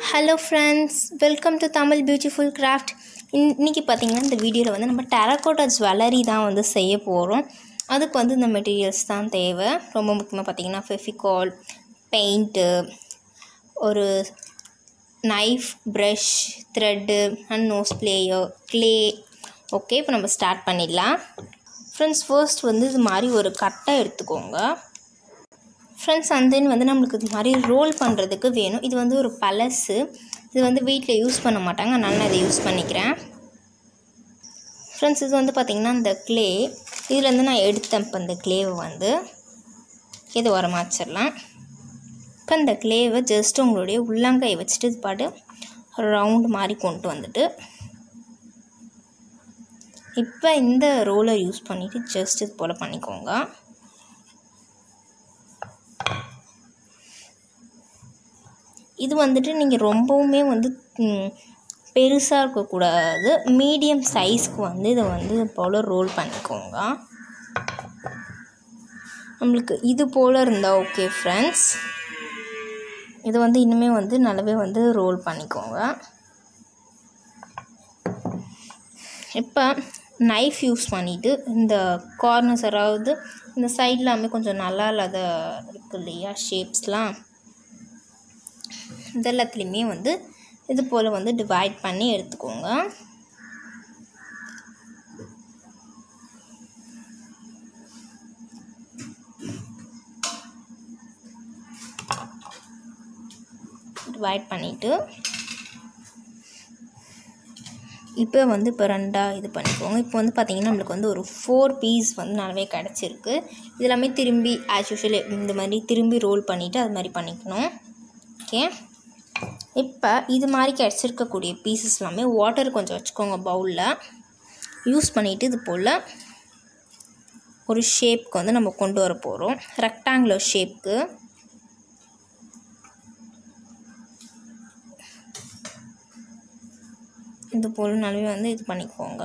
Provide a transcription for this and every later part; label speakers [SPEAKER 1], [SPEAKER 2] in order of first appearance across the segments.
[SPEAKER 1] hello friends welcome to Tamil beautiful craft இன்றைக்கி பார்த்தீங்கன்னா இந்த வீடியோவில் வந்து நம்ம டெரக்கோட்டா ஜுவல்லரி தான் வந்து செய்ய போகிறோம் அதுக்கு வந்து இந்த மெட்டீரியல்ஸ் தான் தேவை ரொம்ப முக்கியமாக பார்த்தீங்கன்னா ஃபெஃபிகால் பெயிண்ட்டு ஒரு knife brush thread and nose plier clay okay இப்போ நம்ம ஸ்டார்ட் பண்ணிடலாம் ஃப்ரெண்ட்ஸ் ஃபர்ஸ்ட் வந்து இது மாதிரி ஒரு கட்டை எடுத்துக்கோங்க ஃப்ரெண்ட்ஸ் அண்ட் தென் வந்து நம்மளுக்கு இது மாதிரி ரோல் பண்ணுறதுக்கு வேணும் இது வந்து ஒரு பழசு இது வந்து வீட்டில் யூஸ் பண்ண மாட்டாங்க அதனால நான் இதை யூஸ் பண்ணிக்கிறேன் ஃப்ரெண்ட்ஸ் இது வந்து பார்த்திங்கன்னா இந்த க்ளே இதுலேருந்து நான் எடுத்தேன் இப்போ இந்த க்ளேவை வந்து இது உரமா வச்சிடலாம் இப்போ இந்த க்ளேவை ஜஸ்ட் உங்களுடைய உள்ளங்கை வச்சுட்டு இது பாட்டு ரவுண்டு மாதிரி கொண்டு வந்துட்டு இப்போ இந்த ரோலர் யூஸ் பண்ணிவிட்டு ஜஸ்ட் இது போல் பண்ணிக்கோங்க இது வந்துட்டு நீங்கள் ரொம்பவுமே வந்து பெருசாக இருக்கக்கூடாது மீடியம் சைஸ்க்கு வந்து இதை வந்து இது போல் ரோல் பண்ணிக்கோங்க நம்மளுக்கு இது போல் இருந்தால் ஓகே ஃப்ரெண்ட்ஸ் இது வந்து இன்னுமே வந்து நல்லாவே வந்து ரோல் பண்ணிக்கோங்க இப்போ நைஃப் யூஸ் பண்ணிவிட்டு இந்த கார்னர்ஸ் அதாவது இந்த சைட்லாமே கொஞ்சம் நல்லா இல்லாத இருக்கு இல்லையா ஷேப்ஸ்லாம் இது எல்லாத்துலேயுமே வந்து இது போல் வந்து டிவைட் பண்ணி எடுத்துக்கோங்க டிவைட் பண்ணிவிட்டு இப்போ வந்து இப்போ ரெண்டாக இது பண்ணிக்கோங்க இப்போ வந்து பார்த்திங்கன்னா நம்மளுக்கு வந்து ஒரு ஃபோர் பீஸ் வந்து நல்லாவே கிடச்சிருக்கு இது எல்லாமே திரும்பி ஆஸ் யூஷுவல் இந்த மாதிரி திரும்பி ரோல் பண்ணிவிட்டு அது மாதிரி பண்ணிக்கணும் ஓகே இப்போ இது மாதிரி கிடச்சிருக்கக்கூடிய பீசஸ் எல்லாமே வாட்டர் கொஞ்சம் வச்சுக்கோங்க பவுலில் யூஸ் பண்ணிவிட்டு இது போல் ஒரு ஷேப்க்கு வந்து நம்ம கொண்டு வர போகிறோம் ரெக்டாங்குலர் ஷேப்க்கு இது போல் நல்லாவே வந்து இது பண்ணிக்கோங்க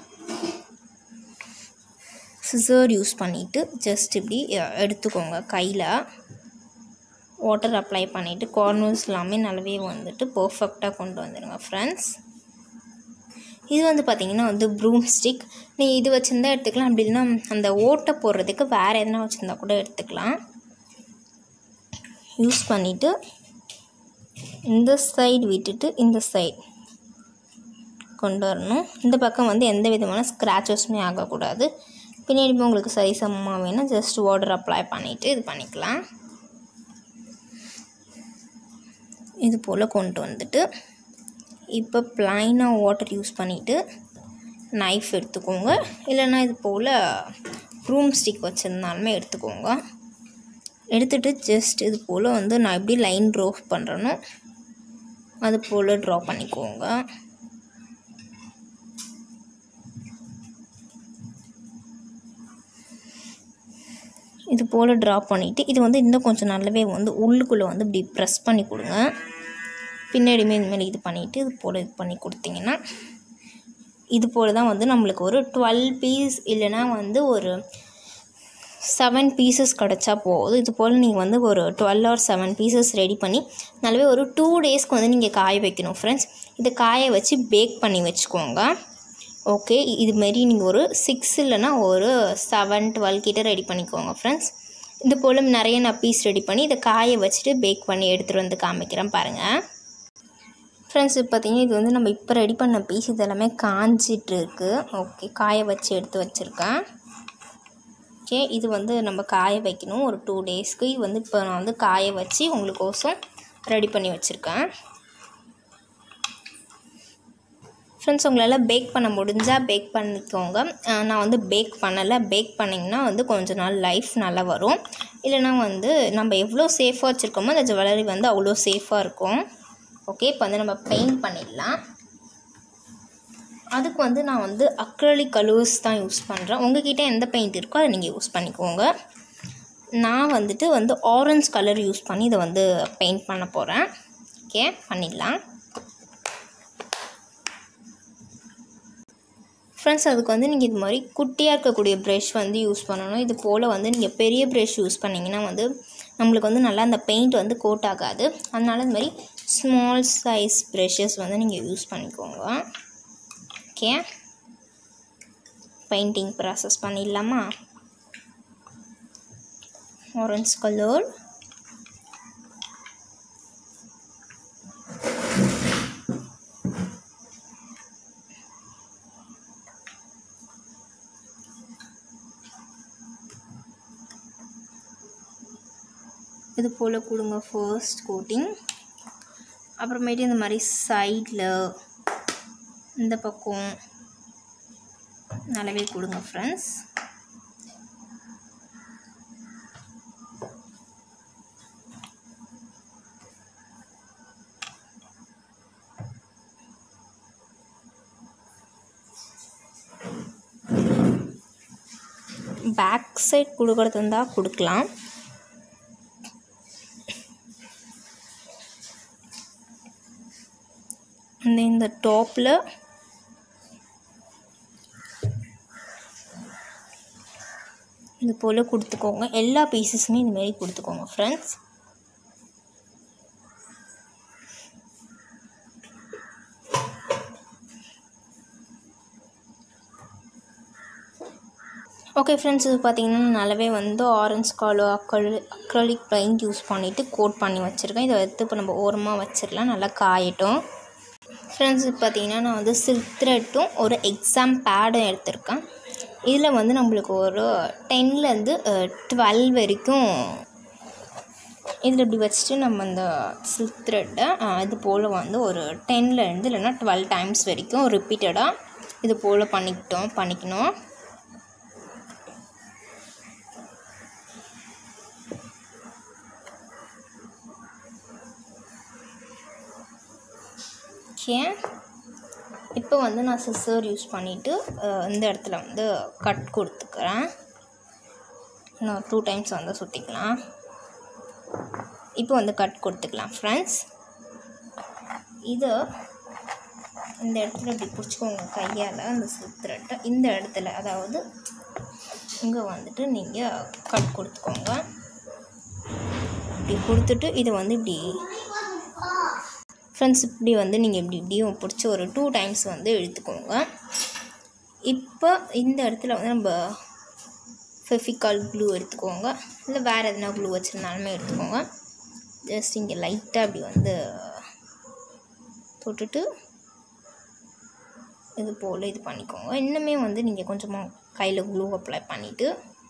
[SPEAKER 1] சிசர் யூஸ் பண்ணிவிட்டு ஜஸ்ட் இப்படி எடுத்துக்கோங்க கையில் வாட்டர் அப்ளை பண்ணிவிட்டு கார்னர்ஸ் எல்லாமே நல்லாவே வந்துட்டு பர்ஃபெக்டாக கொண்டு வந்துடுங்க ஃப்ரெண்ட்ஸ் இது வந்து பார்த்திங்கன்னா வந்து ப்ரூம் ஸ்டிக் நீங்கள் இது வச்சுருந்தா எடுத்துக்கலாம் அப்படி இல்லைன்னா அந்த ஓட்டை போடுறதுக்கு வேறு எதனா வச்சுருந்தா கூட எடுத்துக்கலாம் யூஸ் பண்ணிவிட்டு இந்த சைடு விட்டுட்டு இந்த சைடு கொண்டு வரணும் இந்த பக்கம் வந்து எந்த விதமான ஸ்க்ராச்சஸுமே ஆகக்கூடாது பின்னாடி உங்களுக்கு சரி சமமாக வேணும் ஜஸ்ட் வாட்டர் அப்ளை பண்ணிவிட்டு இது பண்ணிக்கலாம் இது போல் கொண்டு வந்துட்டு இப்போ ப்ளைனாக வாட்டர் யூஸ் பண்ணிவிட்டு நைஃப் எடுத்துக்கோங்க இல்லைன்னா இது போல் ப்ரூம் ஸ்டிக் வச்சுருந்தாலுமே எடுத்துக்கோங்க எடுத்துகிட்டு ஜஸ்ட் இது போல் வந்து நான் எப்படி லைன் ட்ரா பண்ணுறேனோ அது போல் ட்ரா பண்ணிக்கோங்க இது போல் ட்ரா பண்ணிவிட்டு இது வந்து இன்னும் கொஞ்சம் நல்லாவே வந்து உள்ளுக்குள்ளே வந்து இப்படி ப்ரெஸ் பண்ணி கொடுங்க பின்னாடியுமே இதுமாரி இது பண்ணிவிட்டு இது போல் இது பண்ணி கொடுத்தீங்கன்னா இது போல் தான் வந்து நம்மளுக்கு ஒரு டுவெல் பீஸ் இல்லைனா வந்து ஒரு செவன் பீசஸ் கிடச்சா போதும் இது போல் நீங்கள் வந்து ஒரு twelve or seven pieces ready பண்ணி நல்லாவே ஒரு டூ டேஸ்க்கு வந்து நீங்கள் காய வைக்கணும் ஃப்ரெண்ட்ஸ் இதை காய வச்சு பேக் பண்ணி வச்சுக்கோங்க ஓகே இதுமாரி நீங்கள் ஒரு சிக்ஸ் இல்லைனா ஒரு செவன் டுவெல் கிட்ட ரெடி பண்ணிக்கோங்க ஃப்ரெண்ட்ஸ் இது போல் நிறைய நான் பீஸ் ரெடி பண்ணி இதை காய வச்சுட்டு பேக் பண்ணி எடுத்துகிட்டு வந்து காமிக்கிறேன் பாருங்கள் ஃப்ரெண்ட்ஸ் இப்போ பார்த்தீங்கன்னா இது வந்து நம்ம இப்போ ரெடி பண்ண பீஸ் இதெல்லாமே காஞ்சிட்டு இருக்குது ஓகே காய வச்சு எடுத்து வச்சுருக்கேன் ஓகே இது வந்து நம்ம காய வைக்கணும் ஒரு டூ டேஸ்க்கு இது வந்து இப்போ நான் வந்து காய வச்சு உங்களுக்கோசம் ரெடி பண்ணி வச்சுருக்கேன் ஃப்ரெண்ட்ஸ் உங்களால் பேக் பண்ண முடிஞ்சால் பேக் பண்ணிக்கோங்க நான் வந்து பேக் பண்ணலை பேக் பண்ணிங்கன்னா வந்து கொஞ்ச நாள் லைஃப் நல்லா வரும் இல்லைனா வந்து நம்ம எவ்வளோ சேஃபாக வச்சுருக்கோமோ அந்த ஜுவல்லரி வந்து அவ்வளோ சேஃபாக இருக்கும் ஓகே இப்போ வந்து நம்ம பெயிண்ட் பண்ணிடலாம் அதுக்கு வந்து நான் வந்து அக்ரலிக் கலர்ஸ் தான் யூஸ் பண்ணுறேன் உங்ககிட்ட எந்த பெயிண்ட் இருக்கோ அதை நீங்கள் யூஸ் பண்ணிக்கோங்க நான் வந்துட்டு வந்து ஆரஞ்ச் கலர் யூஸ் பண்ணி இதை வந்து பெயிண்ட் பண்ண போகிறேன் ஓகே பண்ணிடலாம் ஃப்ரெண்ட்ஸ் அதுக்கு வந்து நீங்கள் இது மாதிரி குட்டியாக இருக்கக்கூடிய ப்ரெஷ் வந்து யூஸ் பண்ணணும் இது போல் வந்து நீங்கள் பெரிய ப்ரெஷ் யூஸ் பண்ணிங்கன்னா வந்து நம்மளுக்கு வந்து நல்லா அந்த பெயிண்ட் வந்து கோட் ஆகாது அதனால இது மாதிரி ஸ்மால் சைஸ் ப்ரெஷஸ் வந்து நீங்கள் யூஸ் பண்ணிக்கோங்க ஓகே பெயிண்டிங் ப்ராசஸ் பண்ணிடலாமா ஆரஞ்ச் கலர் இது போல் கொடுங்க ஃபர்ஸ்ட் கோட்டிங் அப்புறமேட்டு இந்த மாதிரி சைடில் இந்த பக்கம் நல்லாவே கொடுங்க ஃப்ரெண்ட்ஸ் பேக் சைட் கொடுக்குறது இருந்தால் கொடுக்கலாம் அந்த இந்த டாப்பில் இது போல் கொடுத்துக்கோங்க எல்லா பீசஸுமே இதுமாரி கொடுத்துக்கோங்க ஃப்ரெண்ட்ஸ் ஓகே ஃப்ரெண்ட்ஸ் இது பார்த்தீங்கன்னா நல்லாவே வந்து ஆரஞ்சு கலர் அக்ரல் அக்ரலிக் பெயிண்ட் யூஸ் பண்ணிவிட்டு கோட் பண்ணி வச்சுருக்கேன் இதை எடுத்து இப்போ நம்ம ஓரமாக வச்சிடலாம் நல்லா காயட்டும் ஃப்ரெண்ட்ஸ் பார்த்தீங்கன்னா நான் வந்து சில்க் த்ரெட்டும் ஒரு எக்ஸாம் பேடும் எடுத்திருக்கேன் இதில் வந்து நம்மளுக்கு ஒரு டென்லேருந்து டுவெல் வரைக்கும் இதில் இப்படி வச்சுட்டு நம்ம இந்த சில்க் த்ரெட்டை இது போல் வந்து ஒரு டென்லேருந்து இல்லைன்னா டுவெல் டைம்ஸ் வரைக்கும் ரிப்பீட்டடாக இது போல் பண்ணிக்கிட்டோம் பண்ணிக்கணும் ஓகே இப்போ வந்து நான் சிசர் யூஸ் பண்ணிவிட்டு இந்த இடத்துல வந்து கட் கொடுத்துக்கிறேன் இன்னும் டூ டைம்ஸ் வந்து சுற்றிக்கலாம் இப்போ வந்து கட் கொடுத்துக்கலாம் ஃப்ரெண்ட்ஸ் இது இந்த இடத்துல இப்படி பிடிச்சிக்கோங்க கையால் அந்த சுத்துறட்ட இந்த இடத்துல அதாவது இங்கே வந்துட்டு நீங்கள் கட் கொடுத்துக்கோங்க இப்படி கொடுத்துட்டு இதை வந்து இப்படி ஃப்ரெண்ட்ஸ் இப்படி வந்து நீங்கள் இப்படி இப்படியும் பிடிச்சி ஒரு டூ டைம்ஸ் வந்து இழுத்துக்கோங்க இப்போ இந்த இடத்துல வந்து நம்ம ஃபெஃபிகால் க்ளூ எடுத்துக்கோங்க இல்லை வேறு எதனா க்ளூ வச்சுருந்தாலுமே எடுத்துக்கோங்க ஜஸ்ட் இங்கே லைட்டாக அப்படி வந்து தொட்டுட்டு இது போல் இது பண்ணிக்கோங்க இன்னுமே வந்து நீங்கள் கொஞ்சமாக கையில் க்ளூ அப்ளை பண்ணிவிட்டு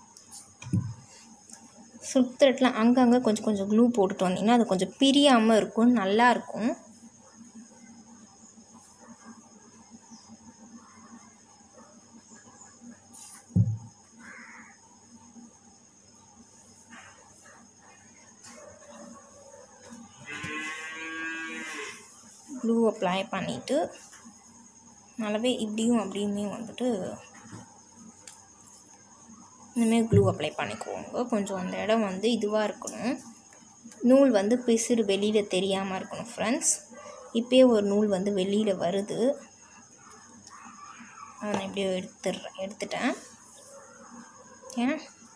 [SPEAKER 1] சுற்றுறதுலாம் அங்கங்கே கொஞ்சம் கொஞ்சம் க்ளூ போட்டுட்டு வந்தீங்கன்னா அது கொஞ்சம் பிரியாமல் இருக்கும் நல்லாயிருக்கும் க்ளூ அப்ளை பண்ணிவிட்டு நல்லாவே இப்படியும் அப்படியுமே வந்துட்டு இந்தமாரி க்ளூ அப்ளை பண்ணிக்குவோங்க கொஞ்சம் அந்த இடம் வந்து இதுவாக இருக்கணும் நூல் வந்து பிசிறு வெளியில் தெரியாமல் இருக்கணும் ஃப்ரெண்ட்ஸ் இப்போயே ஒரு நூல் வந்து வெளியில் வருது அதை நான் எப்படியோ எடுத்துடுறேன் எடுத்துட்டேன் ஏன்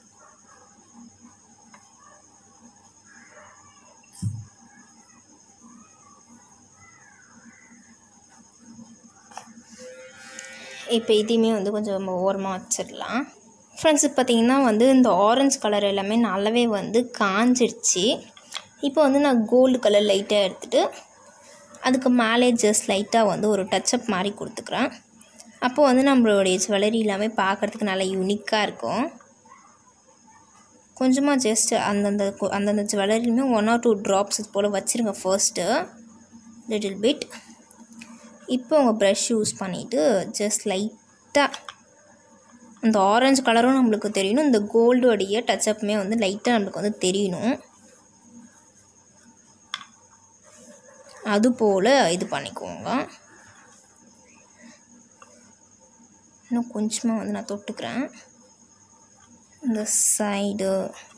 [SPEAKER 1] இப்போ இதையுமே வந்து கொஞ்சம் நம்ம ஓரமாக வச்சிடலாம் ஃப்ரெண்ட்ஸ் பார்த்தீங்கன்னா வந்து இந்த ஆரஞ்சு கலர் எல்லாமே நல்லாவே வந்து காஞ்சிடுச்சு இப்போ வந்து நான் கோல்டு கலர் லைட்டாக எடுத்துகிட்டு அதுக்கு மேலே ஜஸ்ட் லைட்டாக வந்து ஒரு டச்சப் மாதிரி கொடுத்துக்கிறேன் அப்போ வந்து நம்மளுடைய ஜுவல்லரி எல்லாமே பார்க்குறதுக்கு நல்லா யூனிக்காக இருக்கும் கொஞ்சமாக ஜஸ்ட் அந்தந்த கு- அந்தந்த ஜுவல்லரிலுமே ஒன் ஆர் டூ ட்ராப்ஸ் இது போல் வச்சுருங்க ஃபர்ஸ்ட்டு லிட்டில் பிட் இப்போ உங்கள் ப்ரஷ் யூஸ் பண்ணிவிட்டு ஜஸ்ட் லைட்டாக அந்த ஆரஞ்சு கலரும் நம்மளுக்கு தெரியணும் இந்த கோல்டோடைய டச்சப்புமே வந்து லைட்டாக நம்மளுக்கு வந்து தெரியணும் அது போல் இது பண்ணிக்கோங்க இன்னும் கொஞ்சமாக வந்து நான் தொட்டுக்கிறேன் இந்த சைடு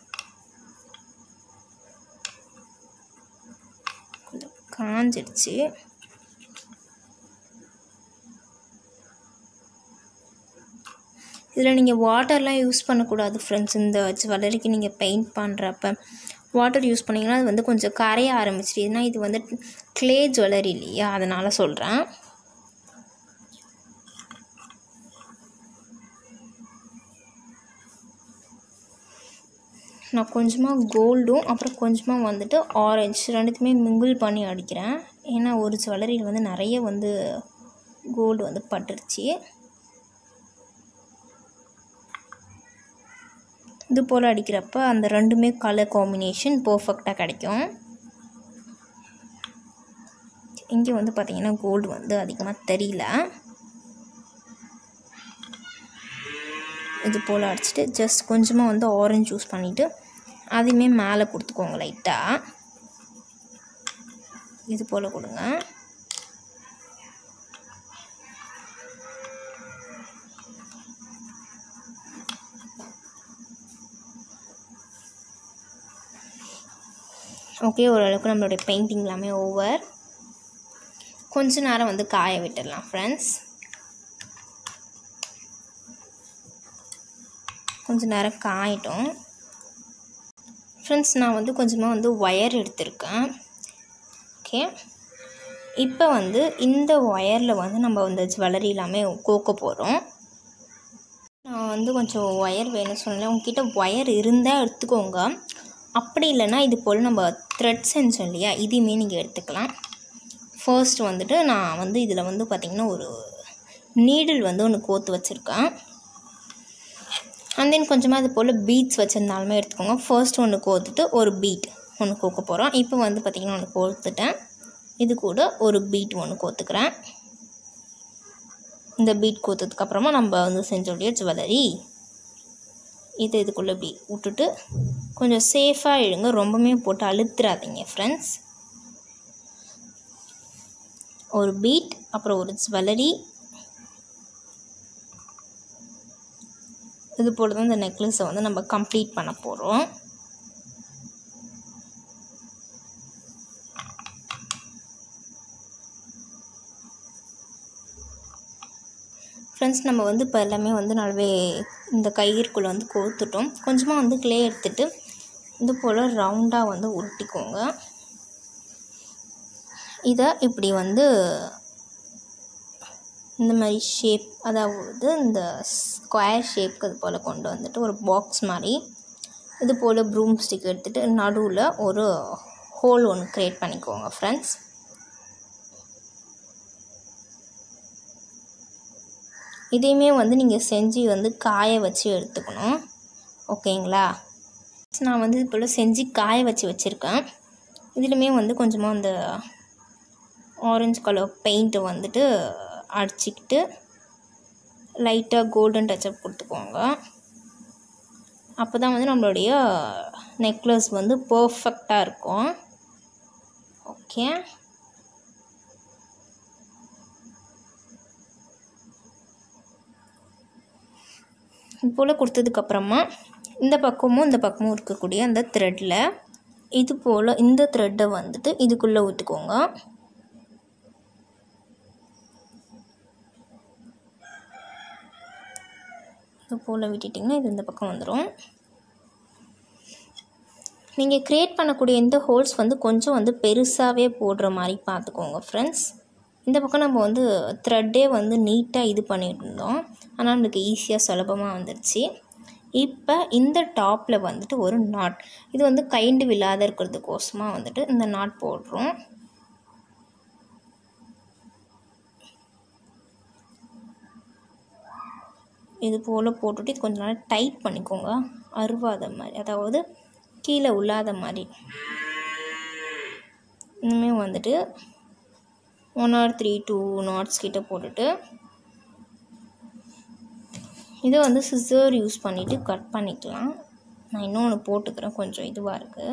[SPEAKER 1] கொஞ்சம் காஞ்சிடுச்சு இதில் நீங்கள் வாட்டர்லாம் யூஸ் பண்ணக்கூடாது ஃப்ரெண்ட்ஸ் இந்த ஜுவல்லரிக்கு நீங்கள் பெயிண்ட் பண்ணுறப்ப வாட்டர் யூஸ் பண்ணிங்கன்னா அது வந்து கொஞ்சம் கரைய ஆரம்பிச்சிட்டு ஏன்னா இது வந்து க்ளே ஜுவல்லரி இல்லையா அதனால் சொல்கிறேன் நான் கொஞ்சமாக கோல்டும் அப்புறம் கொஞ்சமாக வந்துட்டு ஆரஞ்சு ரெண்டுத்தையுமே மிங்கிள் பண்ணி அடிக்கிறேன் ஏன்னா ஒரு ஜுவல்லரியில் வந்து நிறைய வந்து கோல்டு வந்து பட்டுருச்சு இது போல் அடிக்கிறப்ப அந்த ரெண்டுமே கலர் காம்பினேஷன் பர்ஃபெக்டாக கிடைக்கும் இங்கே வந்து பார்த்திங்கன்னா கோல்டு வந்து அதிகமாக தெரியல இது போல் அடிச்சுட்டு ஜஸ்ட் கொஞ்சமாக வந்து ஆரஞ்சு யூஸ் பண்ணிவிட்டு அதையுமே மேலே கொடுத்துக்கோங்க லைட்டாக இது போல் கொடுங்க ஓகே ஓரளவுக்கு நம்மளுடைய பெயிண்டிங் எல்லாமே ஓவர் கொஞ்ச நேரம் வந்து காய விட்டுடலாம் ஃப்ரெண்ட்ஸ் கொஞ்ச நேரம் காயட்டும் ஃப்ரெண்ட்ஸ் நான் வந்து கொஞ்சமாக வந்து ஒயர் எடுத்திருக்கேன் ஓகே இப்போ வந்து இந்த ஒயரில் வந்து நம்ம வந்து ஜுவல்லரி எல்லாமே கோக்க போகிறோம் நான் வந்து கொஞ்சம் ஒயர் வேணும்னு சொன்னேன் உங்ககிட்ட ஒயர் இருந்தால் எடுத்துக்கோங்க அப்படி இல்லைன்னா இது போல் நம்ம த்ரெட் செஞ்சோம் இல்லையா இதையுமே நீங்கள் எடுத்துக்கலாம் ஃபர்ஸ்ட் வந்துட்டு நான் வந்து இதில் வந்து பார்த்திங்கன்னா ஒரு நீடில் வந்து ஒன்று கோத்து வச்சுருக்கேன் அண்ட் தென் கொஞ்சமாக இது போல் பீட்ஸ் வச்சுருந்தாலுமே எடுத்துக்கோங்க ஃபர்ஸ்ட் ஒன்று கோத்துட்டு ஒரு பீட் ஒன்று கோக்க போகிறோம் இப்போ வந்து பார்த்திங்கன்னா ஒன்று கோத்துட்டேன் இது கூட ஒரு பீட் ஒன்று கோத்துக்கிறேன் இந்த பீட் கோத்ததுக்கப்புறமா நம்ம வந்து செஞ்சோடைய ஜுவல்லரி இது இதுக்குள்ளே இப்படி விட்டுட்டு கொஞ்சம் சேஃபாக இழுங்க ரொம்பவுமே போட்டு அழுத்துறாதீங்க ஃப்ரெண்ட்ஸ் ஒரு பீட் அப்புறம் ஒரு ஜுவல்லரி இது போல் தான் இந்த நெக்லஸை வந்து நம்ம கம்ப்ளீட் பண்ண போகிறோம் ஃப்ரெண்ட்ஸ் நம்ம வந்து இப்போ எல்லாமே வந்து நல்லாவே இந்த கயிறுக்குள்ளே வந்து கோத்துட்டோம் கொஞ்சமாக வந்து க்ளே எடுத்துட்டு இது போல் ரவுண்டாக வந்து உருட்டிக்கோங்க இதை இப்படி வந்து இந்த மாதிரி ஷேப் அதாவது இந்த ஸ்கொயர் ஷேப்க்கு அது போல் கொண்டு வந்துட்டு ஒரு பாக்ஸ் மாதிரி இது போல் ப்ரூம் ஸ்டிக் எடுத்துகிட்டு நடுவில் ஒரு ஹோல் ஒன்று க்ரியேட் பண்ணிக்கோங்க ஃப்ரெண்ட்ஸ் இதையுமே வந்து நீங்கள் செஞ்சு வந்து காய வச்சு எடுத்துக்கணும் ஓகேங்களா நான் வந்து இது போல் செஞ்சு காய வச்சு வச்சுருக்கேன் இதுலையுமே வந்து கொஞ்சமாக அந்த ஆரஞ்சு கலர் பெயிண்ட்டை வந்துட்டு அடிச்சிக்கிட்டு லைட்டாக கோல்டன் டச்சப் கொடுத்துக்கோங்க அப்போ தான் வந்து நம்மளுடைய நெக்லஸ் வந்து பர்ஃபெக்டாக இருக்கும் ஓகே இது போல் கொடுத்ததுக்கப்புறமா இந்த பக்கமும் இந்த பக்கமும் இருக்கக்கூடிய அந்த த்ரெட்டில் இது போல் இந்த த்ரெட்டை வந்துட்டு இதுக்குள்ளே ஊற்றிக்கோங்க இது போல் விட்டுட்டிங்கன்னா இது இந்த பக்கம் வந்துடும் நீங்கள் க்ரியேட் பண்ணக்கூடிய இந்த ஹோல்ஸ் வந்து கொஞ்சம் வந்து பெருசாகவே போடுற மாதிரி பார்த்துக்கோங்க ஃப்ரெண்ட்ஸ் இந்த பக்கம் நம்ம வந்து த்ரெட்டே வந்து நீட்டாக இது பண்ணியிருந்தோம் ஆனால் நம்மளுக்கு ஈஸியாக சுலபமாக வந்துருச்சு இப்போ இந்த டாப்பில் வந்துட்டு ஒரு நாட் இது வந்து கைண்டு விழாத இருக்கிறதுக்கோசமாக வந்துட்டு இந்த நாட் போடுறோம் இது போல் போட்டுட்டு இது கொஞ்ச நேரம் டைட் பண்ணிக்கோங்க அருவாத மாதிரி அதாவது கீழே உள்ளாத மாதிரி இனிமேல் வந்துட்டு one or three two knots கிட்ட போட்டுட்டு இதை வந்து சிசர் யூஸ் பண்ணிவிட்டு கட் பண்ணிக்கலாம் நான் இன்னொன்று போட்டுக்கிறேன் கொஞ்சம் இதுவாக இருக்குது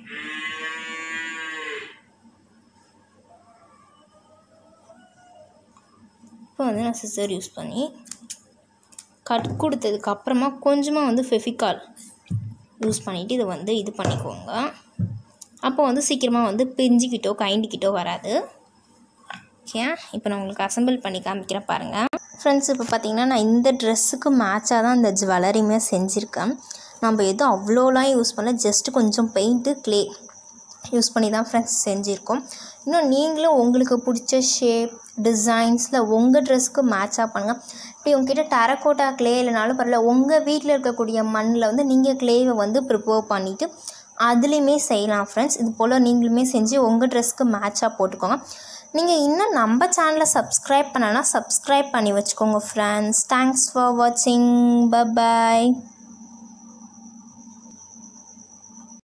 [SPEAKER 1] இப்போ வந்து நான் சிசர் யூஸ் பண்ணி கட் கொடுத்ததுக்கு அப்புறமா கொஞ்சமாக வந்து ஃபெஃபிகால் யூஸ் பண்ணிவிட்டு இதை வந்து இது பண்ணிக்கோங்க அப்போ வந்து சீக்கிரமாக வந்து பிஞ்சிக்கிட்டோ கைண்டிக்கிட்டோ வராது ஓகே இப்போ நான் உங்களுக்கு அசம்பிள் பண்ணி காமிக்கிறேன் பாருங்கள் ஃப்ரெண்ட்ஸ் இப்போ பார்த்தீங்கன்னா நான் இந்த ட்ரெஸ்ஸுக்கு மேட்சாக தான் இந்த ஜுவல்லரியுமே செஞ்சுருக்கேன் நம்ம எதுவும் அவ்வளோலாம் யூஸ் பண்ணல ஜஸ்ட்டு கொஞ்சம் பெயிண்ட்டு க்ளே யூஸ் பண்ணி தான் ஃப்ரெண்ட்ஸ் செஞ்சுருக்கோம் இன்னும் நீங்களும் உங்களுக்கு பிடிச்ச ஷேப் டிசைன்ஸில் உங்கள் ட்ரெஸ்க்கு மேட்சாக பண்ணுங்கள் இப்படி உங்ககிட்ட டெரக்கோட்டா க்ளே இல்லைனாலும் பரவாயில்ல உங்கள் வீட்டில் இருக்கக்கூடிய மண்ணில் வந்து நீங்கள் க்ளேவை வந்து ப்ரிப்பேர் பண்ணிவிட்டு அதுலேயுமே செய்யலாம் ஃப்ரெண்ட்ஸ் இது போல் நீங்களுமே செஞ்சு உங்கள் ட்ரெஸ்க்கு மேட்சாக போட்டுக்கோங்க நீங்கள் இன்னும் நம்ம சேனலை சப்ஸ்கிரைப் பண்ணனா சப்ஸ்கிரைப் பண்ணி வச்சுக்கோங்க ஃப்ரெண்ட்ஸ் தேங்க்ஸ் ஃபார் வாட்சிங் பபாய்